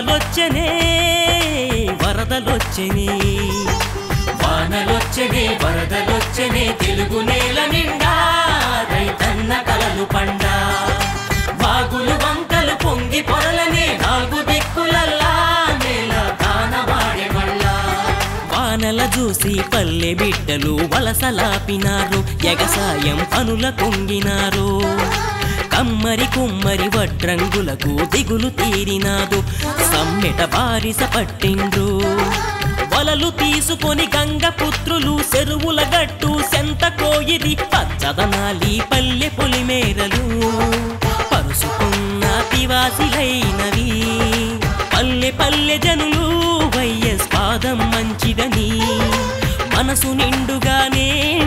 వానలొచ్చనే వరదలొచ్చనే వానలొచ్చనే వరదలొచ్చనే తెలుగు నేల నిండా రైతన్న కలలు పండా వాగులు వంకలు పొంగి పొరలనే నాలుగు దిక్కులల్లా నేల దానవాడే మళ్ళా వానల చూసి పల్లె బిడ్డలు వలసలాపినారు ఎగసాయం పనుల కొంగినారు కమ్మరి కుమ్మరి వడ్రంగులకు దిగులు తీరినాదు సమ్మెట బారిస పట్టిండ్రు వలలు తీసుకొని గంగ పుత్రులు చెరువుల గట్టు సెంత కోయిది పచ్చదనాలి పల్లె పొలిమేరలు పరుసుకున్న తివాసిలైనవి పల్లె పల్లె జనులు వైఎస్ పాదం మంచిదని మనసు నిండుగానే